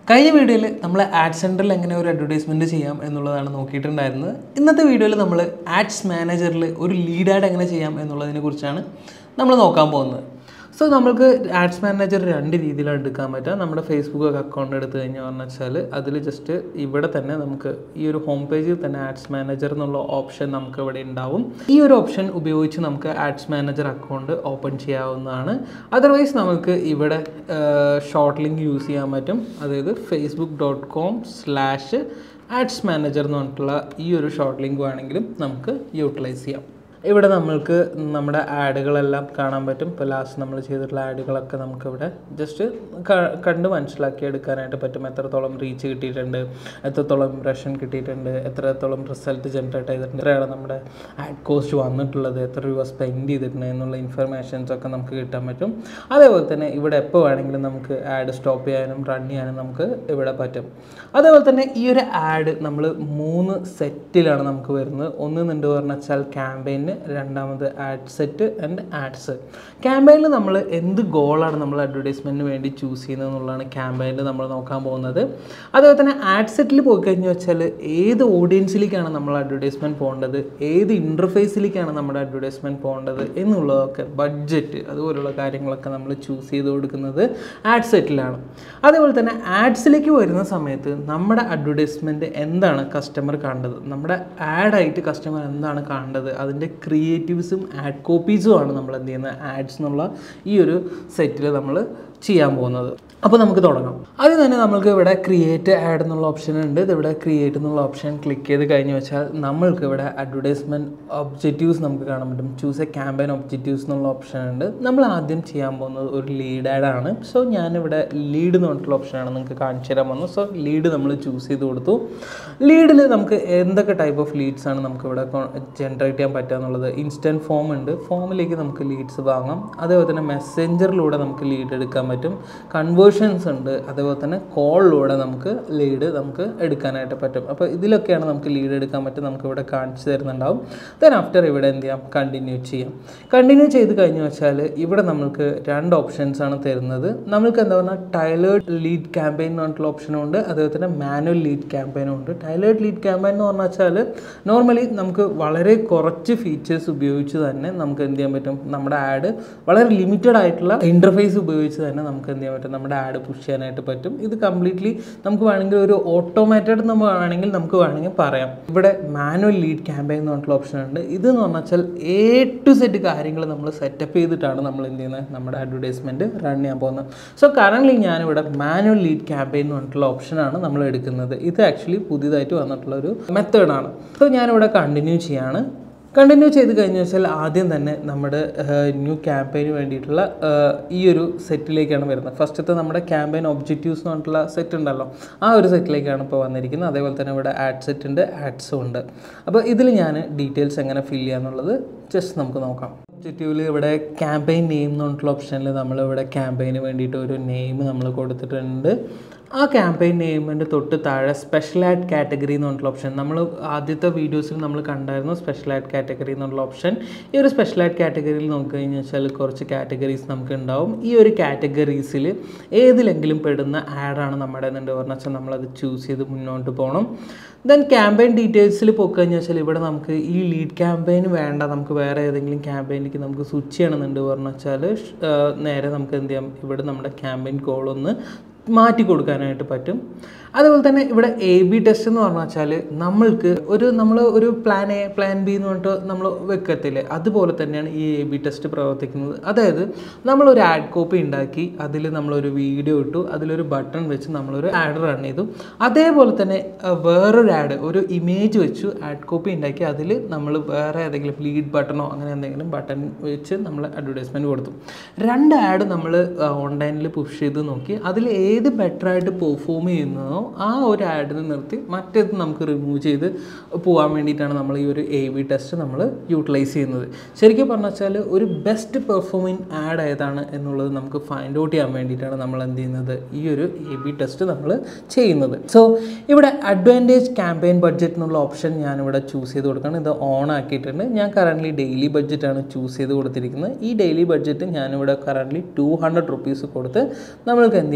കഴിഞ്ഞ വീഡിയോയിൽ നമ്മൾ ആഡ് സെൻറ്ററിൽ എങ്ങനെ ഒരു അഡ്വർടൈസ്മെൻറ്റ് ചെയ്യാം എന്നുള്ളതാണ് നോക്കിയിട്ടുണ്ടായിരുന്നത് ഇന്നത്തെ വീഡിയോയിൽ നമ്മൾ ആഡ്സ് മാനേജറിൽ ഒരു ലീഡ് ആഡ് എങ്ങനെ ചെയ്യാം എന്നുള്ളതിനെ കുറിച്ചാണ് നമ്മൾ നോക്കാൻ പോകുന്നത് സോ നമുക്ക് ആഡ്സ് മാനേജർ രണ്ട് രീതിയിലാണ് എടുക്കാൻ പറ്റുക നമ്മുടെ ഫേസ്ബുക്ക് അക്കൗണ്ട് എടുത്തു കഴിഞ്ഞാൽ പറഞ്ഞു വെച്ചാൽ അതിൽ ജസ്റ്റ് ഇവിടെ തന്നെ നമുക്ക് ഈ ഒരു ഹോം പേജിൽ തന്നെ ആഡ്സ് മാനേജർ എന്നുള്ള ഓപ്ഷൻ നമുക്ക് ഇവിടെ ഉണ്ടാവും ഈ ഒരു ഓപ്ഷൻ ഉപയോഗിച്ച് നമുക്ക് ആഡ്സ് മാനേജർ അക്കൗണ്ട് ഓപ്പൺ ചെയ്യാവുന്നതാണ് അതർവൈസ് നമുക്ക് ഇവിടെ ഷോർട്ട് ലിങ്ക് യൂസ് ചെയ്യാൻ പറ്റും അതായത് Facebook dot com slash ads manager എന്ന് പറഞ്ഞിട്ടുള്ള ഈ ഒരു ഷോർട്ട് ലിങ്ക് വേണമെങ്കിലും നമുക്ക് യൂട്ടിലൈസ് ചെയ്യാം ഇവിടെ നമ്മൾക്ക് നമ്മുടെ ആഡുകളെല്ലാം കാണാൻ പറ്റും ഇപ്പോൾ ലാസ്റ്റ് നമ്മൾ ചെയ്തിട്ടുള്ള ആഡുകളൊക്കെ നമുക്കിവിടെ ജസ്റ്റ് കണ്ട് മനസ്സിലാക്കി എടുക്കാനായിട്ട് പറ്റും എത്രത്തോളം റീച്ച് കിട്ടിയിട്ടുണ്ട് എത്രത്തോളം ഇംപ്രഷൻ കിട്ടിയിട്ടുണ്ട് എത്രത്തോളം റിസൾട്ട് ജനറേറ്റ് ചെയ്തിട്ടുണ്ട് എത്രയാണ് നമ്മുടെ ആഡ് കോസ്റ്റ് വന്നിട്ടുള്ളത് എത്ര രൂപ സ്പെൻഡ് ചെയ്തിട്ടുണ്ട് എന്നുള്ള ഇൻഫർമേഷൻസ് ഒക്കെ നമുക്ക് കിട്ടാൻ പറ്റും അതേപോലെ തന്നെ ഇവിടെ എപ്പോൾ വേണമെങ്കിലും നമുക്ക് ആഡ് സ്റ്റോപ്പ് ചെയ്യാനും റൺ ചെയ്യാനും നമുക്ക് ഇവിടെ പറ്റും അതേപോലെ തന്നെ ഈ ഒരു ആഡ് നമ്മൾ മൂന്ന് സെറ്റിലാണ് നമുക്ക് വരുന്നത് ഒന്ന് നിണ്ട് പറഞ്ഞാൽ വെച്ചാൽ ക്യാമ്പയിന് രണ്ടാമത് ആഡ് സെറ്റ് ആൻഡ് ആഡ്സ് ക്യാമ്പയിനിൽ നമ്മൾ എന്ത് ഗോളാണ് നമ്മൾ അഡ്വർടൈസ്മെൻറ്റിന് വേണ്ടി ചൂസ് ചെയ്യുന്നത് എന്നുള്ളതാണ് ക്യാമ്പയിനിൽ നമ്മൾ നോക്കാൻ പോകുന്നത് അതുപോലെ തന്നെ ആഡ് സെറ്റിൽ പോയി കഴിഞ്ഞു വെച്ചാൽ ഏത് ഓഡിയൻസിലേക്കാണ് നമ്മൾ അഡ്വർടൈസ്മെൻറ്റ് പോകേണ്ടത് ഏത് ഇൻ്റർഫേസിലേക്കാണ് നമ്മുടെ അഡ്വർടൈസ്മെൻറ്റ് പോകേണ്ടത് എന്നുള്ളതൊക്കെ ബഡ്ജറ്റ് അതുപോലുള്ള കാര്യങ്ങളൊക്കെ നമ്മൾ ചൂസ് ചെയ്ത് കൊടുക്കുന്നത് ആഡ് സെറ്റിലാണ് അതേപോലെ തന്നെ ആഡ്സിലേക്ക് വരുന്ന സമയത്ത് നമ്മുടെ അഡ്വർടൈസ്മെൻറ്റ് എന്താണ് കസ്റ്റമർ കണ്ടത് നമ്മുടെ ആഡായിട്ട് കസ്റ്റമർ എന്താണ് കണ്ടത് അതിൻ്റെ ക്രിയേറ്റീവ്സും ആഡ് കോപ്പീസും ആണ് നമ്മൾ എന്ത് ചെയ്യുന്നത് ആഡ്സ് എന്നുള്ള ഈ ഒരു സെറ്റിൽ നമ്മൾ ചെയ്യാൻ പോകുന്നത് അപ്പോൾ നമുക്ക് തുടങ്ങാം ആദ്യം തന്നെ നമ്മൾക്ക് ഇവിടെ ക്രിയേറ്റ് ആഡ് എന്നുള്ള ഓപ്ഷൻ ഉണ്ട് ഇതിവിടെ ക്രിയേറ്റ് എന്നുള്ള ഓപ്ഷൻ ക്ലിക്ക് ചെയ്ത് കഴിഞ്ഞ് വെച്ചാൽ നമ്മൾക്ക് ഇവിടെ അഡ്വർടൈസ്മെൻറ്റ് ഒബ്ജക്റ്റീവ്സ് നമുക്ക് കാണാൻ പറ്റും ചൂസ് എ ക്യാമ്പയിൻ ഒബ്ജക്റ്റീവ്സ് എന്നുള്ള ഓപ്ഷൻ ഉണ്ട് നമ്മൾ ആദ്യം ചെയ്യാൻ പോകുന്നത് ഒരു ലീഡ് ആഡ് ആണ് സോ ഞാനിവിടെ ലീഡ് എന്ന് പറഞ്ഞിട്ടുള്ള ഓപ്ഷനാണ് നിങ്ങൾക്ക് കാണിച്ചു തരാൻ പോകുന്നത് സോ ലീഡ് നമ്മൾ ചൂസ് ചെയ്ത് കൊടുത്തു ലീഡിൽ നമുക്ക് എന്തൊക്കെ ടൈപ്പ് ഓഫ് ലീഡ്സ് ആണ് നമുക്ക് ഇവിടെ ജനറേറ്റ് ചെയ്യാൻ പറ്റുക എന്നുള്ളത് ഇൻസ്റ്റൻറ്റ് ഫോം ഉണ്ട് ഫോമിലേക്ക് നമുക്ക് ലീഡ്സ് വാങ്ങാം അതേപോലെ തന്നെ മെസ്സഞ്ചറിലൂടെ നമുക്ക് ലീഡ് എടുക്കാൻ പറ്റും കൺവേർഷൻസ് ഉണ്ട് അതേപോലെ തന്നെ കോളിലൂടെ നമുക്ക് ലീഡ് നമുക്ക് എടുക്കാനായിട്ട് പറ്റും അപ്പോൾ ഇതിലൊക്കെയാണ് നമുക്ക് ലീഡ് എടുക്കാൻ പറ്റും നമുക്ക് ഇവിടെ കാണിച്ചു തരുന്നുണ്ടാവും ദെൻ ആഫ്റ്റർ ഇവിടെ എന്ത് ചെയ്യാം കണ്ടിന്യൂ ചെയ്യാം കണ്ടിന്യൂ ചെയ്ത് കഴിഞ്ഞു വെച്ചാൽ ഇവിടെ നമുക്ക് രണ്ട് ഓപ്ഷൻസ് ആണ് തരുന്നത് നമുക്ക് എന്താ പറഞ്ഞാൽ ടൈലേർഡ് ലീഡ് ക്യാമ്പയിൻ എന്ന് പറഞ്ഞിട്ടുള്ള ഓപ്ഷനും ഉണ്ട് അതേപോലെ തന്നെ മാനുവൽ ലീഡ് ക്യാമ്പയിനും ഉണ്ട് ടൈലേർഡ് ലീഡ് ക്യാമ്പയിൻ എന്ന് പറഞ്ഞാൽ വെച്ചാൽ നോർമലി നമുക്ക് വളരെ കുറച്ച് ഫീച്ചേഴ്സ് ഉപയോഗിച്ച് തന്നെ നമുക്ക് എന്ത് ചെയ്യാൻ പറ്റും നമ്മുടെ ആഡ് വളരെ ലിമിറ്റഡ് ആയിട്ടുള്ള ഇൻ്റർഫേസ് ഉപയോഗിച്ച് തന്നെ നമുക്ക് എന്ത് ചെയ്യാൻ പറ്റും നമ്മുടെ ആഡ് പുഷ് ചെയ്യാനായിട്ട് പറ്റും ഇത് കംപ്ലീറ്റ്ലി നമുക്ക് വേണമെങ്കിൽ ഒരു ഓട്ടോമാറ്റഡ് നമ്മൾ വേണമെങ്കിൽ നമുക്ക് വേണമെങ്കിൽ പറയാം ഇവിടെ മാനുവൽ ലീഡ് ക്യാമ്പയിൻ എന്ന് പറഞ്ഞിട്ടുള്ള ഓപ്ഷൻ ഉണ്ട് ഇത് എന്ന് പറഞ്ഞാൽ എ ടു സെറ്റ് കാര്യങ്ങൾ നമ്മൾ സെറ്റപ്പ് ചെയ്തിട്ടാണ് നമ്മൾ എന്ത് ചെയ്യുന്നത് നമ്മുടെ അഡ്വർടൈസ്മെൻറ്റ് റൺ ചെയ്യാൻ പോകുന്നത് സോ കറൻ്റ്ലി ഞാനിവിടെ മാനുവൽ ലീഡ് ക്യാമ്പയിൻ എന്ന് പറഞ്ഞിട്ടുള്ള ഓപ്ഷനാണ് നമ്മൾ എടുക്കുന്നത് ഇത് ആക്ച്വലി പുതിയതായിട്ട് വന്നിട്ടുള്ള ഒരു മെത്തേഡാണ് സോ ഞാനിവിടെ കണ്ടിന്യൂ ചെയ്യാണ് കണ്ടിന്യൂ ചെയ്ത് കഴിഞ്ഞു വെച്ചാൽ ആദ്യം തന്നെ നമ്മുടെ ന്യൂ ക്യാമ്പയിന് വേണ്ടിയിട്ടുള്ള ഈ ഒരു സെറ്റിലേക്കാണ് വരുന്നത് ഫസ്റ്റത്തെ നമ്മുടെ ക്യാമ്പയിൻ ഒബ്ജക്റ്റീവ്സ് എന്ന് പറഞ്ഞിട്ടുള്ള സെറ്റ് ഉണ്ടല്ലോ ആ ഒരു സെറ്റിലേക്കാണ് ഇപ്പോൾ വന്നിരിക്കുന്നത് അതേപോലെ തന്നെ ഇവിടെ ആഡ് സെറ്റ് ഉണ്ട് ആഡ്സും ഉണ്ട് അപ്പോൾ ഇതിൽ ഞാൻ ഡീറ്റെയിൽസ് എങ്ങനെ ഫിൽ ചെയ്യാന്നുള്ളത് ജസ്റ്റ് നമുക്ക് നോക്കാം ഒബ്ജക്റ്റീവിൽ ഇവിടെ ക്യാമ്പയിൻ നെയിം എന്ന് പറഞ്ഞിട്ടുള്ള ഓപ്ഷനിൽ നമ്മളിവിടെ ക്യാമ്പയിന് വേണ്ടിയിട്ട് ഒരു നെയിം നമ്മൾ കൊടുത്തിട്ടുണ്ട് ആ ക്യാമ്പയിൻ നെയിമിൻ്റെ തൊട്ട് താഴെ സ്പെഷ്യൽ ആഡ് കാറ്റഗറി എന്ന് പറഞ്ഞിട്ടുള്ള ഓപ്ഷൻ നമ്മൾ ആദ്യത്തെ വീഡിയോസിൽ നമ്മൾ കണ്ടായിരുന്നു സ്പെഷ്യൽ ആഡ് കാറ്റഗറി എന്നുള്ള ഓപ്ഷൻ ഈ ഒരു സ്പെഷ്യൽ ആഡ് കാറ്റഗറിയിൽ നോക്കി കഴിഞ്ഞാൽ വെച്ചാൽ കുറച്ച് കാറ്റഗറീസ് നമുക്ക് ഉണ്ടാവും ഈ ഒരു കാറ്റഗറീസിൽ ഏതിലെങ്കിലും പെടുന്ന ആഡാണ് നമ്മുടെ എന്നുണ്ട് പറഞ്ഞാൽ വെച്ചാൽ നമ്മളത് ചൂസ് ചെയ്ത് മുന്നോട്ട് പോകണം ദെൻ ക്യാമ്പയിൻ ഡീറ്റെയിൽസിൽ പോയി കഴിഞ്ഞാൽ വെച്ചാൽ ഇവിടെ നമുക്ക് ഈ ലീഡ് ക്യാമ്പയിൻ വേണ്ട നമുക്ക് വേറെ ഏതെങ്കിലും ക്യാമ്പയിനിലേക്ക് നമുക്ക് സ്വിച്ച് ചെയ്യണമെന്നുണ്ട് പറഞ്ഞു വെച്ചാൽ നേരെ നമുക്ക് എന്ത് ചെയ്യാം ഇവിടെ നമ്മുടെ ക്യാമ്പയിൻ കോൾ ഒന്ന് മാറ്റി കൊടുക്കാനായിട്ട് പറ്റും അതുപോലെ തന്നെ ഇവിടെ എ ബി ടെസ്റ്റ് എന്ന് പറഞ്ഞു വെച്ചാൽ നമ്മൾക്ക് ഒരു നമ്മൾ ഒരു പ്ലാൻ എ പ്ലാൻ ബി എന്ന് പറഞ്ഞിട്ട് നമ്മൾ വെക്കത്തില്ലേ അതുപോലെ തന്നെയാണ് ഈ എ ബി ടെസ്റ്റ് പ്രവർത്തിക്കുന്നത് അതായത് നമ്മളൊരു ആഡ് കോപ്പി ഉണ്ടാക്കി അതിൽ നമ്മളൊരു വീഡിയോ ഇട്ടു അതിലൊരു ബട്ടൺ വെച്ച് നമ്മളൊരു ആഡ് റൺ ചെയ്തു അതേപോലെ തന്നെ വേറൊരു ആഡ് ഒരു ഇമേജ് വെച്ചു ആഡ് കോപ്പി ഉണ്ടാക്കി അതിൽ നമ്മൾ വേറെ ഏതെങ്കിലും ലീഡ് ബട്ടണോ അങ്ങനെ എന്തെങ്കിലും ബട്ടൺ വെച്ച് നമ്മൾ അഡ്വർടൈസ്മെൻറ്റ് കൊടുത്തു രണ്ട് ആഡ് നമ്മൾ ഓൺലൈനിൽ പുഷ് ചെയ്ത് നോക്കി അതിൽ ഏത് ബെറ്ററായിട്ട് പെർഫോം ചെയ്യുന്നതോ ആ ഒരു ആഡിനെ നിർത്തി മറ്റേത് നമുക്ക് റിമൂവ് ചെയ്ത് പോകാൻ വേണ്ടിയിട്ടാണ് നമ്മൾ ഈ ഒരു എ ബി ടെസ്റ്റ് നമ്മൾ യൂട്ടിലൈസ് ചെയ്യുന്നത് ശരിക്കും പറഞ്ഞു വെച്ചാൽ ഒരു ബെസ്റ്റ് പെർഫോമിങ് ആഡ് ഏതാണ് എന്നുള്ളത് നമുക്ക് ഫൈൻഡ് ഔട്ട് ചെയ്യാൻ വേണ്ടിയിട്ടാണ് നമ്മൾ എന്ത് ചെയ്യുന്നത് ഈ ഒരു എ ബി ടെസ്റ്റ് നമ്മൾ ചെയ്യുന്നത് സോ ഇവിടെ അഡ്വാൻറ്റേജ് ക്യാമ്പയിൻ ബഡ്ജറ്റ് എന്നുള്ള ഓപ്ഷൻ ഞാനിവിടെ ചൂസ് ചെയ്ത് കൊടുക്കണം ഇത് ഓൺ ആക്കിയിട്ടുണ്ട് ഞാൻ കറൻ്റ്ലി ഡെയിലി ബഡ്ജറ്റാണ് ചൂസ് ചെയ്ത് കൊടുത്തിരിക്കുന്നത് ഈ ഡെയിലി ബഡ്ജറ്റ് ഞാനിവിടെ കറൻ്റ്ലി ടു ഹൺഡ്രഡ് റുപ്പീസ് കൊടുത്ത് നമ്മൾക്ക് എന്ത് ചെയ്യാം നെക്സ്റ്റ്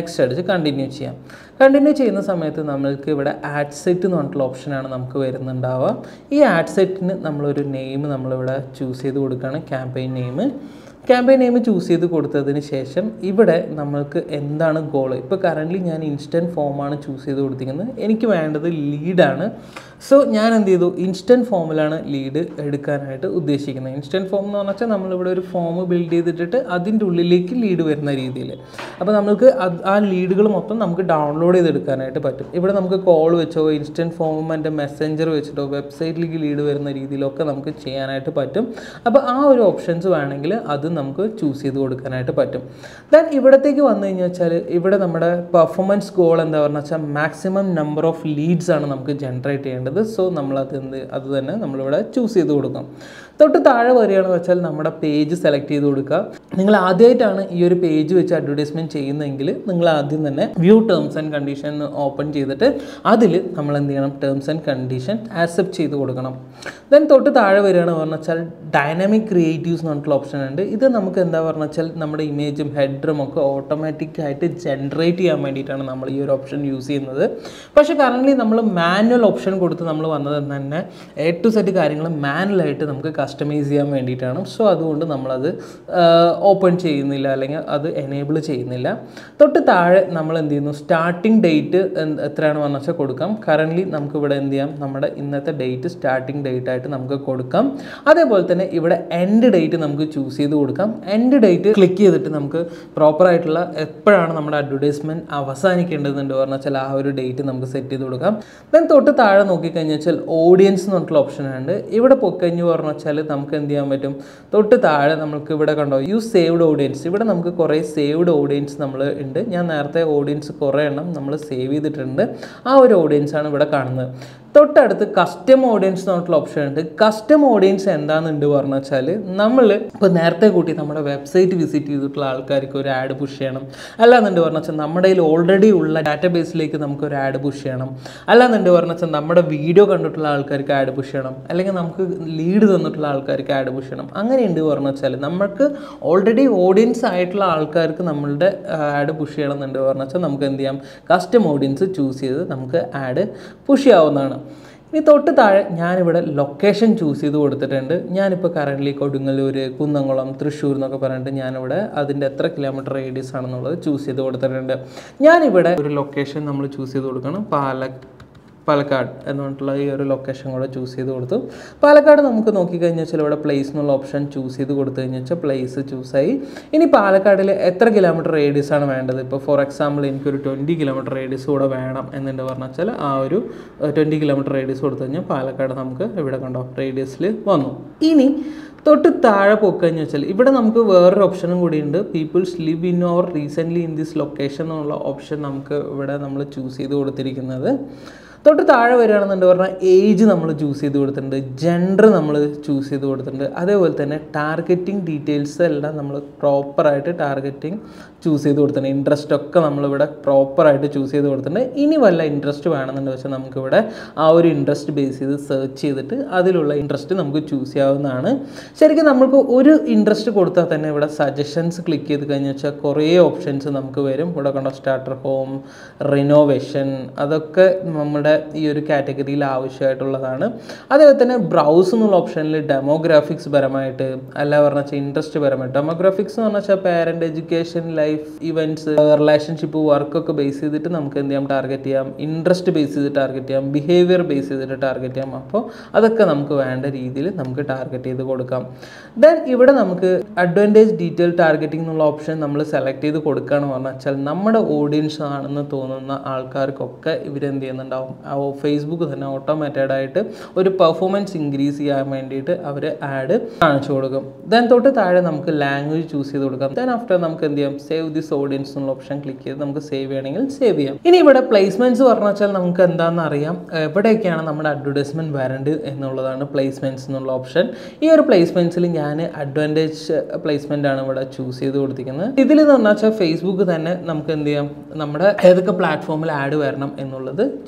നെക്സ്റ്റ് അടിച്ച് കണ്ടിന്യൂ ചെയ്യാം കണ്ടിന്യൂ ചെയ്യുന്ന സമയത്ത് നമ്മൾക്ക് ഇവിടെ ആഡ് സെറ്റ് എന്ന് പറഞ്ഞിട്ടുള്ള ഓപ്ഷനാണ് നമുക്ക് വരുന്നുണ്ടാവുക ഈ ആഡ് സെറ്റിന് നമ്മളൊരു നെയിം നമ്മളിവിടെ ചൂസ് ചെയ്ത് കൊടുക്കുകയാണ് campaign name campaign name choose ചെയ്ത് കൊടുത്തതിന് ശേഷം ഇവിടെ നമ്മൾക്ക് എന്താണ് ഗോൾ ഇപ്പോൾ കറൻ്റ്ലി ഞാൻ ഇൻസ്റ്റൻറ്റ് ഫോമാണ് ചൂസ് ചെയ്ത് കൊടുത്തിരിക്കുന്നത് എനിക്ക് വേണ്ടത് ലീഡാണ് സോ ഞാൻ എന്ത് ചെയ്തു ഇൻസ്റ്റൻറ്റ് ഫോമിലാണ് ലീഡ് എടുക്കാനായിട്ട് ഉദ്ദേശിക്കുന്നത് ഇൻസ്റ്റൻറ്റ് ഫോം എന്ന് പറഞ്ഞാൽ നമ്മളിവിടെ ഒരു ഫോം ബിൽഡ് ചെയ്തിട്ട് അതിൻ്റെ ഉള്ളിലേക്ക് ലീഡ് വരുന്ന രീതിയിൽ അപ്പോൾ നമുക്ക് അത് ആ ലീഡുകൾ മൊത്തം നമുക്ക് ഡൗൺലോഡ് ചെയ്തെടുക്കാനായിട്ട് പറ്റും ഇവിടെ നമുക്ക് കോൾ വെച്ചോ ഇൻസ്റ്റൻറ്റ് ഫോം എൻ്റെ മെസ്സഞ്ചർ വെച്ചിട്ടോ വെബ്സൈറ്റിലേക്ക് ലീഡ് വരുന്ന രീതിയിലൊക്കെ നമുക്ക് ചെയ്യാനായിട്ട് പറ്റും അപ്പോൾ ആ ഒരു ഓപ്ഷൻസ് വേണമെങ്കിൽ അത് നമുക്ക് ചൂസ് ചെയ്ത് കൊടുക്കാനായിട്ട് പറ്റും ദെൻ ഇവിടത്തേക്ക് വന്നു കഴിഞ്ഞാൽ വെച്ചാൽ ഇവിടെ നമ്മുടെ പെർഫോമൻസ് ഗോൾ എന്താ പറഞ്ഞാൽ വെച്ചാൽ മാക്സിമം നമ്പർ ഓഫ് ലീഡ്സ് ആണ് നമുക്ക് ജനറേറ്റ് ചെയ്യേണ്ടത് സോ നമ്മളത് എന്ത് അത് തന്നെ നമ്മളിവിടെ ചൂസ് ചെയ്ത് കൊടുക്കാം തൊട്ട് താഴെ വരികയാണെന്ന് വെച്ചാൽ നമ്മുടെ പേജ് സെലക്ട് ചെയ്ത് കൊടുക്കുക നിങ്ങൾ ആദ്യമായിട്ടാണ് ഈ ഒരു പേജ് വെച്ച് അഡ്വർടൈസ്മെൻറ്റ് ചെയ്യുന്നതെങ്കിൽ നിങ്ങൾ ആദ്യം തന്നെ view terms and condition open ചെയ്തിട്ട് അതിൽ നമ്മൾ എന്ത് ചെയ്യണം ടേംസ് ആൻഡ് കണ്ടീഷൻ ആക്സെപ്റ്റ് ചെയ്ത് കൊടുക്കണം ദെൻ തൊട്ട് താഴെ വരികയാണെന്ന് പറഞ്ഞു വെച്ചാൽ ഡൈനാമിക് ക്രിയേറ്റീവ്സ് എന്ന് പറഞ്ഞിട്ടുള്ള ഓപ്ഷൻ ഉണ്ട് ഇത് നമുക്ക് എന്താ പറഞ്ഞു വെച്ചാൽ നമ്മുടെ ഇമേജും ഹെഡറും ഒക്കെ ഓട്ടോമാറ്റിക് ആയിട്ട് ജനറേറ്റ് ചെയ്യാൻ വേണ്ടിയിട്ടാണ് നമ്മൾ ഈ ഒരു ഓപ്ഷൻ യൂസ് ചെയ്യുന്നത് പക്ഷേ കറൻ്റ്ലി നമ്മൾ മാനുവൽ ഓപ്ഷൻ കൊടുത്ത് നമ്മൾ വന്നത് തന്നെ എ ടു സെറ്റ് കാര്യങ്ങൾ മാനുവലായിട്ട് നമുക്ക് കസ്റ്റമൈസ് ചെയ്യാൻ വേണ്ടിയിട്ടാണ് സോ അതുകൊണ്ട് നമ്മളത് ഓപ്പൺ ചെയ്യുന്നില്ല അല്ലെങ്കിൽ അത് എനേബിൾ ചെയ്യുന്നില്ല തൊട്ട് താഴെ നമ്മൾ എന്ത് ചെയ്യുന്നു സ്റ്റാർട്ടിംഗ് ഡേറ്റ് എത്രയാണ് വന്നു വെച്ചാൽ കൊടുക്കാം കറൻ്റ്ലി നമുക്ക് ഇവിടെ എന്ത് ചെയ്യാം നമ്മുടെ ഇന്നത്തെ ഡേറ്റ് സ്റ്റാർട്ടിംഗ് ഡേറ്റ് ആയിട്ട് നമുക്ക് കൊടുക്കാം അതേപോലെ തന്നെ ഇവിടെ എൻഡ് ഡേറ്റ് നമുക്ക് ചൂസ് ചെയ്ത് കൊടുക്കാം എൻഡ് ഡേറ്റ് ക്ലിക്ക് ചെയ്തിട്ട് നമുക്ക് പ്രോപ്പർ ആയിട്ടുള്ള എപ്പോഴാണ് നമ്മുടെ അഡ്വർടൈസ്മെൻറ്റ് അവസാനിക്കേണ്ടതുണ്ട് പറഞ്ഞാൽ വെച്ചാൽ ആ ഒരു ഡേറ്റ് നമുക്ക് സെറ്റ് ചെയ്ത് കൊടുക്കാം ദെൻ തൊട്ട് താഴെ നോക്കിക്കഴിഞ്ഞാൽ വെച്ചാൽ ഓഡിയൻസ് എന്ന് പറഞ്ഞിട്ടുള്ള ഓപ്ഷൻ ഉണ്ട് ഇവിടെ പൊക്കഴിഞ്ഞ് പറഞ്ഞു വെച്ചാൽ നമുക്ക് എന്ത് ചെയ്യാൻ പറ്റും തൊട്ട് താഴെ നമുക്ക് ഇവിടെ കണ്ടോ യു സേവ്ഡ് ഓഡിയൻസ് ഇവിടെ നമുക്ക് കുറേ സേവ്ഡ് ഓഡിയൻസ് നമ്മൾ ഉണ്ട് ഞാൻ നേരത്തെ ഓഡിയൻസ് കുറേ എണ്ണം നമ്മൾ സേവ് ചെയ്തിട്ടുണ്ട് ആ ഒരു ഓഡിയൻസ് ആണ് ഇവിടെ കാണുന്നത് തൊട്ടടുത്ത് കസ്റ്റം ഓഡിയൻസ് എന്ന് പറഞ്ഞിട്ടുള്ള ഓപ്ഷൻ ഉണ്ട് കസ്റ്റം ഓഡിയൻസ് എന്താണെന്നുണ്ട് പറഞ്ഞു വെച്ചാൽ നമ്മൾ ഇപ്പോൾ നേരത്തെ കൂട്ടി നമ്മുടെ വെബ്സൈറ്റ് വിസിറ്റ് ചെയ്തിട്ടുള്ള ആൾക്കാർക്ക് ഒരു ആഡ് പുഷ് ചെയ്യണം അല്ലാന്നുണ്ട് പറഞ്ഞു വെച്ചാൽ നമ്മുടെ കയ്യിൽ ഓൾറെഡി ഉള്ള ഡാറ്റാബേസിലേക്ക് നമുക്ക് ഒരു ആഡ് പുഷ് ചെയ്യണം അല്ലാന്നുണ്ട് പറഞ്ഞു വെച്ചാൽ നമ്മുടെ വീഡിയോ കണ്ടിട്ടുള്ള ആൾക്കാർക്ക് ആഡ് പുഷ് ചെയ്യണം അല്ലെങ്കിൽ നമുക്ക് ലീഡ് തന്നിട്ടുള്ള ആൾക്കാർക്ക് ആഡ് പുഷ് ചെയ്യണം അങ്ങനെയുണ്ട് പറഞ്ഞു വെച്ചാൽ നമുക്ക് ഓൾറെഡി ഓഡിയൻസ് ആയിട്ടുള്ള ആൾക്കാർക്ക് നമ്മളുടെ ആഡ് പുഷ് ചെയ്യണം എന്നുണ്ട് പറഞ്ഞു വെച്ചാൽ നമുക്ക് എന്ത് ചെയ്യാം കസ്റ്റം ഓഡിയൻസ് ചൂസ് ചെയ്ത് നമുക്ക് ആഡ് പുഷ് ചെയ്യാവുന്നതാണ് ഇനി തൊട്ട് താഴെ ഞാനിവിടെ ലൊക്കേഷൻ ചൂസ് ചെയ്ത് കൊടുത്തിട്ടുണ്ട് ഞാനിപ്പോൾ കറൻ്റ്ലി കൊടുങ്ങല്ലൂർ കുന്നംകുളം തൃശ്ശൂർ എന്നൊക്കെ പറഞ്ഞിട്ട് ഞാനിവിടെ അതിൻ്റെ എത്ര കിലോമീറ്റർ റേഡിയസ് ആണെന്നുള്ളത് ചൂസ് ചെയ്ത് കൊടുത്തിട്ടുണ്ട് ഞാനിവിടെ ഒരു ലൊക്കേഷൻ നമ്മൾ ചൂസ് ചെയ്ത് കൊടുക്കണം പാല പാലക്കാട് എന്ന് പറഞ്ഞിട്ടുള്ള ഈ ഒരു ലൊക്കേഷൻ കൂടെ ചൂസ് ചെയ്ത് കൊടുത്തു പാലക്കാട് നമുക്ക് നോക്കിക്കഴിഞ്ഞാൽ വെച്ചാൽ ഇവിടെ പ്ലേസ് എന്നുള്ള ഓപ്ഷൻ ചൂസ് ചെയ്ത് കൊടുത്തു കഴിഞ്ഞാൽ വെച്ചാൽ പ്ലേസ് ചൂസായി ഇനി പാലക്കാടിൽ എത്ര കിലോമീറ്റർ റേഡിയസ് ആണ് വേണ്ടത് ഇപ്പോൾ ഫോർ എക്സാമ്പിൾ എനിക്കൊരു ട്വൻറ്റി കിലോമീറ്റർ റേഡിയസ് കൂടെ വേണം എന്നുണ്ട് പറഞ്ഞു വെച്ചാൽ ആ ഒരു ട്വൻറ്റി കിലോമീറ്റർ റേഡിയസ് കൊടുത്തു കഴിഞ്ഞാൽ പാലക്കാട് നമുക്ക് ഇവിടെ കണ്ടോ റേഡിയസിൽ വന്നു ഇനി തൊട്ട് താഴെ പോക്കഴിഞ്ഞ് വെച്ചാൽ ഇവിടെ നമുക്ക് വേറൊരു ഓപ്ഷനും കൂടിയുണ്ട് peoples live in or recently in this location എന്നുള്ള ഓപ്ഷൻ നമുക്ക് ഇവിടെ നമ്മൾ ചൂസ് ചെയ്ത് കൊടുത്തിരിക്കുന്നത് തൊട്ട് താഴെ വരികയാണെന്നുണ്ട് പറഞ്ഞാൽ ഏജ് നമ്മൾ ചൂസ് ചെയ്ത് കൊടുത്തിട്ടുണ്ട് ജെൻഡർ നമ്മൾ ചൂസ് ചെയ്ത് കൊടുത്തിട്ടുണ്ട് അതേപോലെ തന്നെ ടാർഗറ്റിംഗ് ഡീറ്റെയിൽസ് എല്ലാം നമ്മൾ പ്രോപ്പറായിട്ട് ടാർഗറ്റിംഗ് ചൂസ് ചെയ്ത് കൊടുത്തിട്ടുണ്ട് ഇൻട്രസ്റ്റ് ഒക്കെ നമ്മളിവിടെ പ്രോപ്പറായിട്ട് ചൂസ് ചെയ്ത് കൊടുത്തിട്ടുണ്ട് ഇനി വല്ല ഇൻട്രസ്റ്റ് വേണമെന്നുണ്ട് വെച്ചാൽ നമുക്കിവിടെ ആ ഒരു ഇൻട്രസ്റ്റ് ബേസ് ചെയ്ത് സെർച്ച് ചെയ്തിട്ട് അതിലുള്ള ഇൻട്രസ്റ്റ് നമുക്ക് ചൂസ് ചെയ്യാവുന്നതാണ് ശരിക്കും നമുക്ക് ഒരു ഇൻട്രസ്റ്റ് കൊടുത്താൽ തന്നെ ഇവിടെ സജഷൻസ് ക്ലിക്ക് ചെയ്ത് കഴിഞ്ഞാൽ വെച്ചാൽ കുറേ ഓപ്ഷൻസ് നമുക്ക് വരും ഇവിടെ കണ്ടോ സ്റ്റാർട്ടർ ഹോം റിനോവേഷൻ അതൊക്കെ നമ്മുടെ ഈ ഒരു കാറ്റഗറിയിൽ ആവശ്യമായിട്ടുള്ളതാണ് അതേപോലെ തന്നെ ബ്രൗസ് എന്നുള്ള ഓപ്ഷനിൽ ഡെമോഗ്രാഫിക്സ് പരമായിട്ട് അല്ല പറഞ്ഞ വെച്ചാൽ ഇൻട്രസ്റ്റ് പരമായിട്ട് ഡെമോഗ്രാഫിക്സ് എന്ന് പറഞ്ഞാൽ parent education life events relationship വർക്കൊക്കെ ബേസ് ചെയ്തിട്ട് നമുക്ക് എന്ത് ചെയ്യാം ടാർഗറ്റ് ചെയ്യാം ഇൻട്രസ്റ്റ് ബേസ് ചെയ്ത് ടാർഗറ്റ് ചെയ്യാം ബിഹേവിയർ ബേസ് ചെയ്തിട്ട് ടാർഗറ്റ് ചെയ്യാം അപ്പോൾ അതൊക്കെ നമുക്ക് വേണ്ട രീതിയിൽ നമുക്ക് ടാർഗറ്റ് ചെയ്ത് കൊടുക്കാം ദെൻ ഇവിടെ നമുക്ക് അഡ്വാൻറ്റേജ് ഡീറ്റെയിൽ ടാർഗറ്റിംഗ് എന്നുള്ള ഓപ്ഷൻ നമ്മൾ സെലക്ട് ചെയ്ത് കൊടുക്കുകയാണ് പറഞ്ഞാൽ വെച്ചാൽ നമ്മുടെ ഓഡിയൻസ് ആണെന്ന് തോന്നുന്ന ആൾക്കാർക്കൊക്കെ ഇവരെന്ത് ചെയ്യുന്നുണ്ടാവും ആ ഫേസ്ബുക്ക് തന്നെ ഓട്ടോമാറ്റഡ് ആയിട്ട് ഒരു പെർഫോമൻസ് ഇൻക്രീസ് ചെയ്യാൻ വേണ്ടിയിട്ട് അവർ ആഡ് കാണിച്ചു കൊടുക്കും ദെൻ തൊട്ട് താഴെ നമുക്ക് ലാംഗ്വേജ് ചൂസ് ചെയ്ത് കൊടുക്കാം ദെൻ ആഫ്റ്റർ നമുക്ക് എന്ത് ചെയ്യാം സേവ് ദിസ് ഓഡിയൻസ് എന്നുള്ള ഓപ്ഷൻ ക്ലിക്ക് ചെയ്ത് നമുക്ക് സേവ് ചെയ്യണമെങ്കിൽ സേവ് ചെയ്യാം ഇനി ഇവിടെ പ്ലേസ്മെന്റ്സ് പറഞ്ഞു വെച്ചാൽ നമുക്ക് എന്താണെന്ന് അറിയാം എവിടെയൊക്കെയാണ് നമ്മുടെ അഡ്വർടൈസ്മെന്റ് വരേണ്ടത് എന്നുള്ളതാണ് പ്ലേസ്മെന്റ്സ് എന്നുള്ള ഓപ്ഷൻ ഈ ഒരു പ്ലേസ്മെന്റ്സിൽ ഞാൻ അഡ്വാൻറ്റേജ് പ്ലേസ്മെന്റ് ആണ് ഇവിടെ ചൂസ് ചെയ്ത് കൊടുത്തിരിക്കുന്നത് ഇതിൽ എന്ന് പറഞ്ഞാൽ ഫേസ്ബുക്ക് തന്നെ നമുക്ക് എന്ത് ചെയ്യാം നമ്മുടെ ഏതൊക്കെ പ്ലാറ്റ്ഫോമിൽ ആഡ് വരണം എന്നുള്ളത് ചൂസ് ചെയ്ത്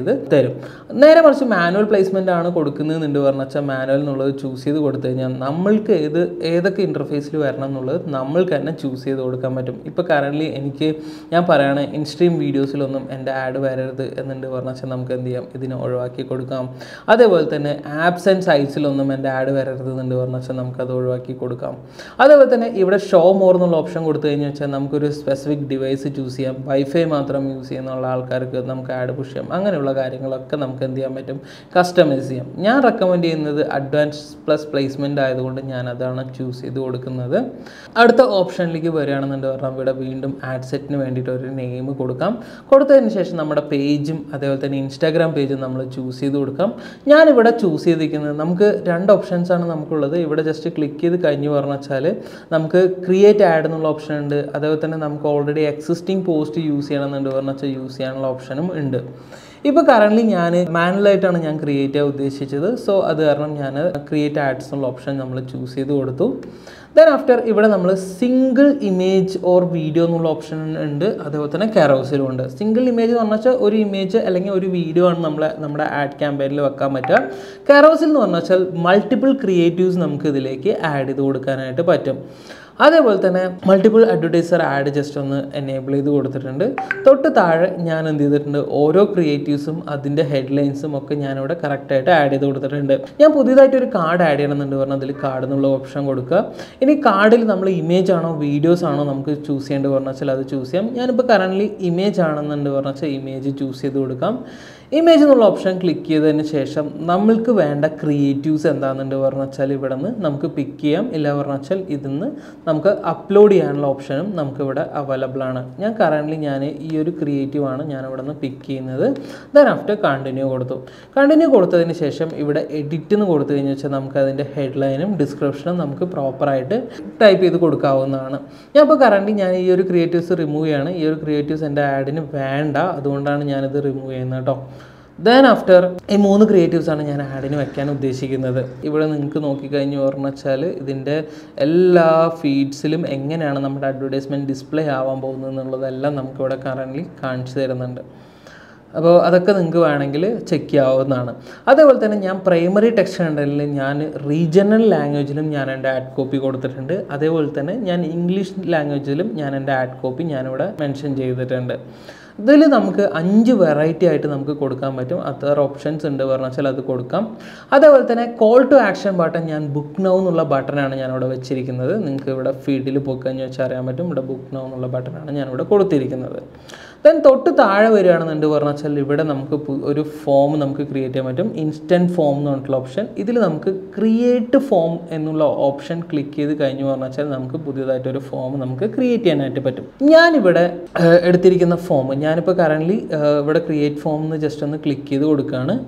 ചെയ്ത് തരും നേരെ മറിച്ച് മാനുവൽ പ്ലേസ്മെൻ്റ് ആണ് കൊടുക്കുന്നതെന്നുണ്ട് പറഞ്ഞു വെച്ചാൽ മാനുവൽ എന്നുള്ളത് ചൂസ് ചെയ്ത് കൊടുത്തു കഴിഞ്ഞാൽ നമ്മൾക്ക് ഏത് ഏതൊക്കെ ഇൻ്റർഫേസിൽ വരണം എന്നുള്ളത് നമ്മൾക്ക് തന്നെ ചൂസ് ചെയ്ത് കൊടുക്കാൻ പറ്റും ഇപ്പോൾ കറൻ്റ്ലി എനിക്ക് ഞാൻ പറയുകയാണ് ഇൻസ്ട്രീം വീഡിയോസിലൊന്നും എൻ്റെ ആഡ് വരരുത് എന്നുണ്ട് പറഞ്ഞു വെച്ചാൽ നമുക്ക് എന്ത് ചെയ്യാം ഇതിനെ ഒഴിവാക്കി കൊടുക്കാം അതേപോലെ തന്നെ ആപ്സ് ആൻഡ് സൈറ്റ്സിലൊന്നും എൻ്റെ ആഡ് വരരുത് എന്നുണ്ട് പറഞ്ഞു വെച്ചാൽ നമുക്കത് ഒഴിവാക്കി കൊടുക്കാം അതേപോലെ തന്നെ ഇവിടെ ഷോ മോർ എന്നുള്ള ഓപ്ഷൻ കൊടുത്തു കഴിഞ്ഞാൽ വെച്ചാൽ നമുക്കൊരു സ്പെസിഫിക് ഡിവൈസ് ചൂസ് ചെയ്യാം വൈഫൈ മാത്രം യൂസ് ചെയ്യുന്നുള്ള ആൾക്കാർക്ക് നമുക്ക് ആഡ് പുഷ് ചെയ്യാം അങ്ങനെയുള്ള കാര്യങ്ങളൊക്കെ നമുക്ക് എന്ത് ചെയ്യാൻ പറ്റും കസ്റ്റമൈസ് ചെയ്യാം ഞാൻ റെക്കമെൻഡ് ചെയ്യുന്നത് അഡ്വാൻസ് പ്ലസ് പ്ലേസ്മെൻറ്റ് ആയതുകൊണ്ട് ഞാൻ അതാണ് ചൂസ് ചെയ്ത് കൊടുക്കുന്നത് അടുത്ത ഓപ്ഷനിലേക്ക് വരികയാണെന്നുണ്ട് പറഞ്ഞാൽ ഇവിടെ വീണ്ടും ആഡ് സെറ്റിന് വേണ്ടിയിട്ട് ഒരു നെയിം കൊടുക്കാം കൊടുത്തതിന് ശേഷം നമ്മുടെ പേജും അതേപോലെ തന്നെ ഇൻസ്റ്റാഗ്രാം പേജും നമ്മൾ ചൂസ് ചെയ്ത് കൊടുക്കാം ഞാനിവിടെ ചൂസ് ചെയ്തിരിക്കുന്നത് നമുക്ക് രണ്ട് ഓപ്ഷൻസ് ആണ് നമുക്കുള്ളത് ഇവിടെ ജസ്റ്റ് ക്ലിക്ക് ചെയ്ത് കഴിഞ്ഞ് പറഞ്ഞു വെച്ചാൽ നമുക്ക് ക്രിയേറ്റ് ആഡ് എന്നുള്ള ഓപ്ഷൻ ഉണ്ട് അതേപോലെ തന്നെ നമുക്ക് ഓൾറെഡി എക്സിസ്റ്റിംഗ് പോസ്റ്റ് യൂസ് ചെയ്യണമെന്നുണ്ട് പറഞ്ഞു വെച്ചാൽ യൂസ് ചെയ്യാനുള്ള ഓപ്ഷനും ഉണ്ട് ഇപ്പോൾ കറൻ്റ്ലി ഞാൻ മാനുവലായിട്ടാണ് ഞാൻ ക്രിയേറ്റ് ചെയ്യാൻ ഉദ്ദേശിച്ചത് സോ അത് കാരണം ഞാൻ ക്രിയേറ്റ് ആഡ്സ് എന്നുള്ള ഓപ്ഷൻ നമ്മൾ ചൂസ് ചെയ്ത് കൊടുത്തു ദെൻ ആഫ്റ്റർ ഇവിടെ നമ്മൾ സിംഗിൾ ഇമേജ് ഓർ വീഡിയോ എന്നുള്ള ഓപ്ഷൻ ഉണ്ട് അതേപോലെ തന്നെ കെറോസിലും ഉണ്ട് സിംഗിൾ ഇമേജ് എന്ന് പറഞ്ഞാൽ ഒരു ഇമേജ് അല്ലെങ്കിൽ ഒരു വീഡിയോ ആണ് നമ്മളെ നമ്മുടെ ആഡ് ക്യാമ്പയിനിൽ വെക്കാൻ പറ്റുക കെറോസിൽ എന്ന് പറഞ്ഞാൽ മൾട്ടിപ്പിൾ ക്രിയേറ്റീവ്സ് നമുക്ക് ഇതിലേക്ക് ആഡ് ചെയ്ത് കൊടുക്കാനായിട്ട് പറ്റും അതേപോലെ തന്നെ മൾട്ടിപ്പിൾ അഡ്വർടൈസർ ആഡ് ജസ്റ്റ് ഒന്ന് എനേബിൾ ചെയ്ത് കൊടുത്തിട്ടുണ്ട് തൊട്ട് താഴെ ഞാൻ എന്ത് ചെയ്തിട്ടുണ്ട് ഓരോ ക്രിയേറ്റീവ്സും അതിൻ്റെ ഹെഡ്ലൈൻസും ഒക്കെ ഞാനിവിടെ കറക്റ്റായിട്ട് ആഡ് ചെയ്ത് കൊടുത്തിട്ടുണ്ട് ഞാൻ പുതിയതായിട്ട് ഒരു കാർഡ് ആഡ് ചെയ്യണമെന്നുണ്ട് പറഞ്ഞാൽ അതിൽ കാർഡ് എന്നുള്ള ഓപ്ഷൻ കൊടുക്കുക ഇനി കാർഡിൽ നമ്മൾ ഇമേജ് ആണോ വീഡിയോസ് ആണോ നമുക്ക് ചൂസ് ചെയ്യേണ്ടത് പറഞ്ഞാൽ വെച്ചാൽ അത് ചൂസ് ചെയ്യാം ഞാനിപ്പോൾ കറൻ്റ്ലി ഇമേജ് ആണെന്നുണ്ട് പറഞ്ഞാൽ വെച്ചാൽ ഇമേജ് ചൂസ് ചെയ്ത് കൊടുക്കാം ഇമേജ് എന്നുള്ള ഓപ്ഷൻ ക്ലിക്ക് ചെയ്തതിന് ശേഷം നമ്മൾക്ക് വേണ്ട ക്രിയേറ്റീവ്സ് എന്താണെന്നുണ്ട് പറഞ്ഞു വെച്ചാൽ ഇവിടെ നിന്ന് നമുക്ക് പിക്ക് ചെയ്യാം ഇല്ല പറഞ്ഞു വെച്ചാൽ ഇതിന്ന് നമുക്ക് അപ്ലോഡ് ചെയ്യാനുള്ള ഓപ്ഷനും നമുക്ക് ഇവിടെ അവൈലബിൾ ആണ് ഞാൻ കറൻ്റ്ലി ഞാൻ ഈ ഒരു ക്രിയേറ്റീവ് ആണ് ഞാൻ ഇവിടെ നിന്ന് പിക്ക് ചെയ്യുന്നത് ദെൻ ആഫ്റ്റർ കണ്ടിന്യൂ കൊടുത്തു കണ്ടിന്യൂ കൊടുത്തതിന് ശേഷം ഇവിടെ എഡിറ്റ് എന്ന് കൊടുത്തു കഴിഞ്ഞാൽ വെച്ചാൽ നമുക്ക് അതിൻ്റെ ഹെഡ്ലൈനും ഡിസ്ക്രിപ്ഷനും നമുക്ക് പ്രോപ്പറായിട്ട് ടൈപ്പ് ചെയ്ത് കൊടുക്കാവുന്നതാണ് ഞാൻ ഇപ്പോൾ കറൻ്റ് ഞാൻ ഈ ഒരു ക്രിയേറ്റീവ്സ് റിമൂവ് ചെയ്യാണ് ഈ ഒരു ക്രിയേറ്റീവ്സ് എൻ്റെ ആഡിന് വേണ്ട അതുകൊണ്ടാണ് ഞാനിത് റിമൂവ് ചെയ്യുന്നത് കേട്ടോ ദെൻ ആഫ്റ്റർ ഈ മൂന്ന് ക്രിയേറ്റീവ്സ് ആണ് ഞാൻ ആഡിന് വെക്കാൻ ഉദ്ദേശിക്കുന്നത് ഇവിടെ നിങ്ങൾക്ക് നോക്കിക്കഴിഞ്ഞ് ഓർമ്മ വെച്ചാൽ ഇതിൻ്റെ എല്ലാ ഫീഡ്സിലും എങ്ങനെയാണ് നമ്മുടെ അഡ്വർടൈസ്മെൻറ്റ് ഡിസ്പ്ലേ ആവാൻ പോകുന്നത് എന്നുള്ളതെല്ലാം നമുക്കിവിടെ കറൻ്റ്ലി കാണിച്ചു തരുന്നുണ്ട് അപ്പോൾ അതൊക്കെ നിങ്ങൾക്ക് വേണമെങ്കിൽ ചെക്ക് ചെയ്യാവുന്നതാണ് അതേപോലെ തന്നെ ഞാൻ പ്രൈമറി ടെക്സ്റ്റ് കണ്ടതിൽ ഞാൻ റീജിയണൽ ലാംഗ്വേജിലും ഞാൻ എൻ്റെ ആഡ് കോപ്പി കൊടുത്തിട്ടുണ്ട് അതേപോലെ തന്നെ ഞാൻ ഇംഗ്ലീഷ് ലാംഗ്വേജിലും ഞാൻ എൻ്റെ ആഡ് കോപ്പി ഞാനിവിടെ മെൻഷൻ ചെയ്തിട്ടുണ്ട് ഇതിൽ നമുക്ക് അഞ്ച് വെറൈറ്റി ആയിട്ട് നമുക്ക് കൊടുക്കാൻ പറ്റും അത്ര ഓപ്ഷൻസ് ഉണ്ട് പറഞ്ഞു വെച്ചാൽ അത് കൊടുക്കാം അതേപോലെ തന്നെ കോൾ ടു ആക്ഷൻ ബട്ടൺ ഞാൻ ബുക്ക് നൗ എന്നുള്ള ബട്ടണാണ് ഞാൻ ഇവിടെ വെച്ചിരിക്കുന്നത് നിങ്ങൾക്ക് ഇവിടെ ഫീൽഡിൽ പോയി കഴിഞ്ഞാൽ വെച്ചാൽ അറിയാൻ പറ്റും ഇവിടെ ബുക്ക് നൗ എന്നുള്ള ബട്ടണാണ് ഞാൻ ഇവിടെ കൊടുത്തിരിക്കുന്നത് ദെൻ തൊട്ട് താഴെ വരികയാണെന്നുണ്ട് പറഞ്ഞു വെച്ചാൽ ഇവിടെ നമുക്ക് പു- ഒരു ഫോം നമുക്ക് ക്രിയേറ്റ് ചെയ്യാൻ പറ്റും ഇൻസ്റ്റൻറ്റ് ഫോം എന്ന് പറഞ്ഞിട്ടുള്ള ഓപ്ഷൻ ഇതിൽ നമുക്ക് ക്രിയേറ്റ് ഫോം എന്നുള്ള ഓപ്ഷൻ ക്ലിക്ക് ചെയ്ത് കഴിഞ്ഞു പറഞ്ഞു വെച്ചാൽ നമുക്ക് പുതിയതായിട്ട് ഒരു ഫോം നമുക്ക് ക്രിയേറ്റ് ചെയ്യാനായിട്ട് പറ്റും ഞാനിവിടെ ഏഹ്, എടുത്തിരിക്കുന്ന ഫോം ഞാനിപ്പോൾ കറൻ്റ്ലി ഇവിടെ ക്രിയേറ്റ് ഫോം എന്ന് ജസ്റ്റ് ഒന്ന് ക്ലിക്ക് ചെയ്ത് കൊടുക്കുകയാണ്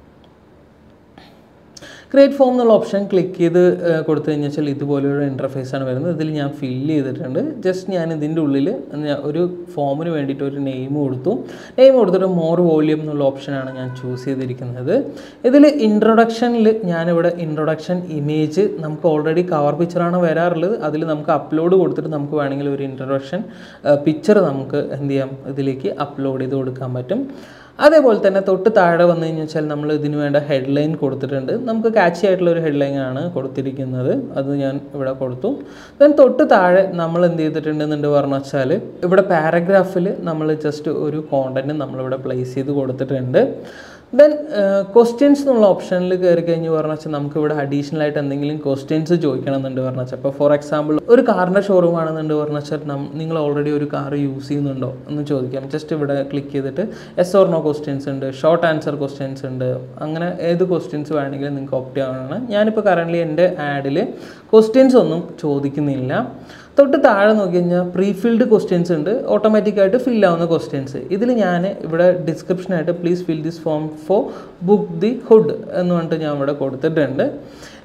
ക്രിയേറ്റ് ഫോം എന്നുള്ള ഓപ്ഷൻ ക്ലിക്ക് ചെയ്ത് ഏഹ്, കൊടുത്തു കഴിഞ്ഞാൽ വെച്ചാൽ ഇതുപോലെയുള്ള ഇൻ്റർഫേസ് ആണ് വരുന്നത് ഇതിൽ ഞാൻ ഫില്ല് ചെയ്തിട്ടുണ്ട് ജസ്റ്റ് ഞാൻ ഇതിൻ്റെ ഉള്ളിൽ ഞാൻ ഒരു ഫോമിന് വേണ്ടിയിട്ട് ഒരു നെയിം കൊടുത്തു നെയിം കൊടുത്തിട്ട് മോർ വോളിയം എന്നുള്ള ഓപ്ഷനാണ് ഞാൻ ചൂസ് ചെയ്തിരിക്കുന്നത് ഇതിൽ ഇൻട്രൊഡക്ഷനിൽ ഞാനിവിടെ ഇൻട്രൊഡക്ഷൻ ഇമേജ് നമുക്ക് ഓൾറെഡി കവർ പിക്ചറാണ് വരാറുള്ളത് അതിൽ നമുക്ക് അപ്ലോഡ് കൊടുത്തിട്ട് നമുക്ക് വേണമെങ്കിൽ ഒരു ഇൻട്രൊഡക്ഷൻ പിക്ചർ നമുക്ക് എന്ത് ചെയ്യാം ഇതിലേക്ക് അപ്ലോഡ് ചെയ്ത് കൊടുക്കാൻ പറ്റും അതേപോലെ തന്നെ തൊട്ട് താഴെ വന്നു കഴിഞ്ഞാൽ വെച്ചാൽ നമ്മൾ ഇതിന് വേണ്ട ഹെഡ്ലൈൻ കൊടുത്തിട്ടുണ്ട് നമുക്ക് കാച്ചി ആയിട്ടുള്ള ഒരു ഹെഡ്ലൈൻ ആണ് കൊടുത്തിരിക്കുന്നത് അത് ഞാൻ ഇവിടെ കൊടുത്തു ദെൻ തൊട്ട് താഴെ നമ്മൾ എന്ത് ചെയ്തിട്ടുണ്ടെന്നുണ്ട് പറഞ്ഞു വെച്ചാൽ ഇവിടെ പാരഗ്രാഫിൽ നമ്മൾ ജസ്റ്റ് ഒരു കോണ്ടന്റ് നമ്മളിവിടെ പ്ലേസ് ചെയ്ത് കൊടുത്തിട്ടുണ്ട് ദെൻ ക്വസ്റ്റ്യൻസ് എന്നുള്ള ഓപ്ഷനിൽ കയറി കഴിഞ്ഞ് പറഞ്ഞു വെച്ചാൽ നമുക്ക് ഇവിടെ അഡീഷണൽ ആയിട്ട് എന്തെങ്കിലും ക്വസ്റ്റ്യൻസ് ചോദിക്കണം എന്നുണ്ട് പറഞ്ഞു വെച്ചാൽ ഇപ്പോൾ ഫോർ എക്സാമ്പിൾ ഒരു കാറിൻ്റെ ഷോറൂം ആണെന്നുണ്ട് പറഞ്ഞു വെച്ചാൽ നം- നിങ്ങൾ ഓൾറെഡി ഒരു കാർ യൂസ് ചെയ്യുന്നുണ്ടോ എന്ന് ചോദിക്കാം ജസ്റ്റ് ഇവിടെ ക്ലിക്ക് ചെയ്തിട്ട് എസ് ഓർ നോ ക്വസ്റ്റ്യൻസ് ഉണ്ട് ഷോർട്ട് ആൻസർ ക്വസ്റ്റ്യൻസ് ഉണ്ട് അങ്ങനെ ഏത് ക്വസ്റ്റ്യൻസ് വേണമെങ്കിലും നിങ്ങൾക്ക് ഓപ്റ്റ് ചെയ്യാവുന്നതാണ് ഞാനിപ്പോൾ കറൻ്റ്ലി എൻ്റെ ആഡിൽ ക്വസ്റ്റ്യൻസ് ഒന്നും ചോദിക്കുന്നില്ല തൊട്ട് താഴെ നോക്കി കഴിഞ്ഞാൽ പ്രീ ഫിൽഡ് ക്വസ്റ്റ്യൻസ് ഉണ്ട് ഓട്ടോമാറ്റിക്കായിട്ട് ഫിൽ ആവുന്ന ക്വസ്റ്റ്യൻസ് ഇതിൽ ഞാൻ ഇവിടെ ഡിസ്ക്രിപ്ഷനായിട്ട് please fill this form for book the hood എന്ന് പറഞ്ഞിട്ട് ഞാൻ ഇവിടെ കൊടുത്തിട്ടുണ്ട്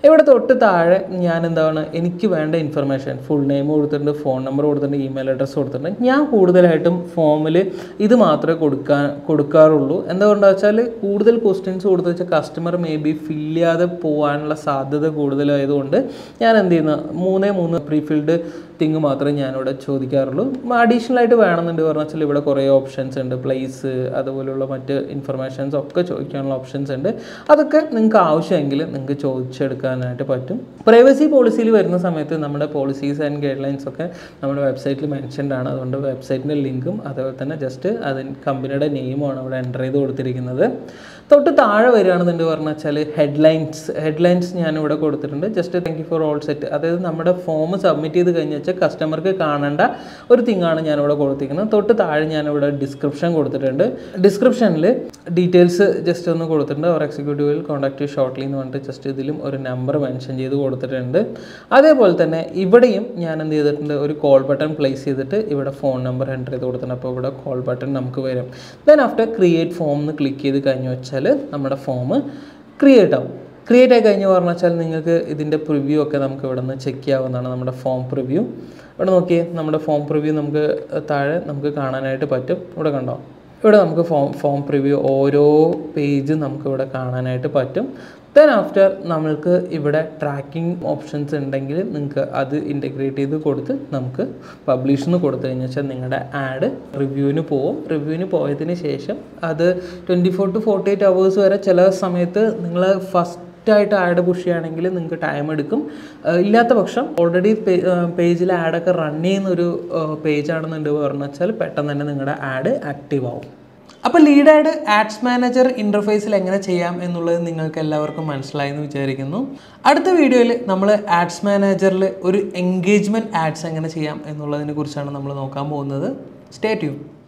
ഇവിടെ തൊട്ട് താഴെ ഞാൻ എന്താണ് എനിക്ക് വേണ്ട ഇൻഫർമേഷൻ ഫുൾ നെയിം കൊടുത്തിട്ടുണ്ട് ഫോൺ നമ്പർ കൊടുത്തിട്ടുണ്ട് ഇമെയിൽ അഡ്രസ്സ് കൊടുത്തിട്ടുണ്ട് ഞാൻ കൂടുതലായിട്ടും ഫോമിൽ ഇത് മാത്രമേ കൊടുക്കാൻ കൊടുക്കാറുള്ളൂ എന്തുകൊണ്ടാണെന്ന് വെച്ചാൽ കൂടുതൽ ക്വസ്റ്റ്യൻസ് കൊടുത്തു വെച്ചാൽ കസ്റ്റമർ മേ ബി ഫില്ല് ചെയ്യാതെ പോകാനുള്ള സാധ്യത കൂടുതലായതുകൊണ്ട് ഞാൻ എന്ത് ചെയ്യുന്നു മൂന്നേ മൂന്ന് പ്രീ ഫിൽഡ് തിങ് മാത്രമേ ഞാനിവിടെ ചോദിക്കാറുള്ളൂ അഡീഷണൽ ആയിട്ട് വേണമെന്നുണ്ട് പറഞ്ഞാൽ വെച്ചാൽ ഇവിടെ കുറേ ഓപ്ഷൻസ് ഉണ്ട് പ്ലേസ് അതുപോലുള്ള മറ്റ് ഇൻഫർമേഷൻസ് ഒക്കെ ചോദിക്കാനുള്ള ഓപ്ഷൻസ് ഉണ്ട് അതൊക്കെ നിങ്ങൾക്ക് ആവശ്യമെങ്കിൽ നിങ്ങൾക്ക് ചോദിച്ചെടുക്കാനായിട്ട് പറ്റും പ്രൈവസി പോളിസിയിൽ വരുന്ന സമയത്ത് നമ്മുടെ പോളിസീസ് ആൻഡ് ഗൈഡ് ലൈൻസ് ഒക്കെ നമ്മുടെ വെബ്സൈറ്റിൽ മെൻഷൻഡ് ആണ് അതുകൊണ്ട് വെബ്സൈറ്റിൻ്റെ ലിങ്കും അതുപോലെ തന്നെ ജസ്റ്റ് അതിന് കമ്പനിയുടെ നെയിമാണ് അവിടെ എൻ്റർ ചെയ്ത് കൊടുത്തിരിക്കുന്നത് തൊട്ട് താഴെ വരികയാണെന്നുണ്ട് പറഞ്ഞു വെച്ചാൽ ഹെഡ്ലൈൻസ് ഹെഡ്ലൈൻസ് ഞാനിവിടെ കൊടുത്തിട്ടുണ്ട് just thank you for all set അതായത് നമ്മുടെ ഫോം സബ്മിറ്റ് ചെയ്ത് കഴിഞ്ഞ് വെച്ചാൽ കസ്റ്റമർക്ക് കാണേണ്ട ഒരു തിങ്ങാണ് ഞാനിവിടെ കൊടുത്തിരിക്കുന്നത് തൊട്ട് താഴെ ഞാനിവിടെ ഡിസ്ക്രിപ്ഷൻ കൊടുത്തിട്ടുണ്ട് ഡിസ്ക്രിപ്ഷനിൽ ഡീറ്റെയിൽസ് ജസ്റ്റ് ഒന്ന് കൊടുത്തിട്ടുണ്ട് അവർ എക്സിക്യൂട്ടീവിൽ കോൺടാക്ട് ഷോർട്ട്ലി എന്ന് പറഞ്ഞിട്ട് ജസ്റ്റ് ഇതിലും ഒരു നമ്പർ മെൻഷൻ ചെയ്ത് കൊടുത്തിട്ടുണ്ട് അതേപോലെ തന്നെ ഇവിടെയും ഞാൻ എന്ത് ചെയ്തിട്ടുണ്ട് ഒരു കോൾ ബട്ടൺ പ്ലേസ് ചെയ്തിട്ട് ഇവിടെ ഫോൺ നമ്പർ എൻ്റർ ചെയ്ത് കൊടുത്തിട്ടുണ്ട് അപ്പോൾ ഇവിടെ കോൾ ബട്ടൺ നമുക്ക് വരും ദെൻ ആഫ്റ്റർ ക്രിയേറ്റ് ഫോം എന്ന് ക്ലിക്ക് ചെയ്ത് കഴിഞ്ഞ് വെച്ചാൽ നമ്മുടെ ഫോം ക്രിയേറ്റ് ആവും ക്രിയേറ്റ് ആയി കഴിഞ്ഞ് പറഞ്ഞു വെച്ചാൽ നിങ്ങൾക്ക് ഇതിൻ്റെ പ്രിവ്യൂ ഒക്കെ നമുക്ക് ഇവിടെ നിന്ന് ചെക്ക് ചെയ്യാവുന്നതാണ് നമ്മുടെ ഫോം പ്രിവ്യൂ ഇവിടെ നോക്കിയേ നമ്മുടെ ഫോം പ്രിവ്യൂ നമുക്ക് താഴെ നമുക്ക് കാണാനായിട്ട് പറ്റും ഇവിടെ കണ്ടോ ഇവിടെ നമുക്ക് ഫോം ഫോം പ്രിവ്യൂ ഓരോ പേജും നമുക്ക് ഇവിടെ കാണാനായിട്ട് പറ്റും ദെൻ ആഫ്റ്റർ നമ്മൾക്ക് ഇവിടെ ട്രാക്കിംഗ് ഓപ്ഷൻസ് ഉണ്ടെങ്കിൽ നിങ്ങൾക്ക് അത് ഇൻറ്റഗ്രേറ്റ് ചെയ്ത് കൊടുത്ത് നമുക്ക് പബ്ലിഷ് എന്ന് കൊടുത്തു കഴിഞ്ഞാൽ വെച്ചാൽ നിങ്ങളുടെ ആഡ് റിവ്യൂവിന് പോവും റിവ്യൂവിന് പോയതിന് ശേഷം അത് twenty four to forty eight hours വരെ ചില സമയത്ത് നിങ്ങൾ ഫസ്റ്റ് ആയിട്ട് ആഡ് പുഷ് ചെയ്യുകയാണെങ്കിൽ നിങ്ങൾക്ക് ടൈം എടുക്കും ഏഹ് ഇല്ലാത്ത പക്ഷം ഓൾറെഡി പേജിൽ ആഡൊക്കെ റൺ ചെയ്യുന്ന ഒരു പേജ് ആണെന്നുണ്ട് പറഞ്ഞു വെച്ചാൽ പെട്ടെന്ന് തന്നെ നിങ്ങളുടെ ആഡ് ആക്റ്റീവ് ആവും അപ്പോൾ ലീഡ് ആഡ് ആഡ്സ് മാനേജർ ഇൻ്റർഫേസിൽ എങ്ങനെ ചെയ്യാം എന്നുള്ളത് നിങ്ങൾക്ക് എല്ലാവർക്കും മനസ്സിലായി എന്ന് വിചാരിക്കുന്നു അടുത്ത വീഡിയോയിൽ നമ്മൾ ആഡ്സ് മാനേജറിൽ ഒരു എൻഗേജ്മെൻറ്റ് ആഡ്സ് എങ്ങനെ ചെയ്യാം എന്നുള്ളതിനെ കുറിച്ചാണ് നമ്മൾ നോക്കാൻ പോകുന്നത് സ്റ്റേ ട്യൂൺ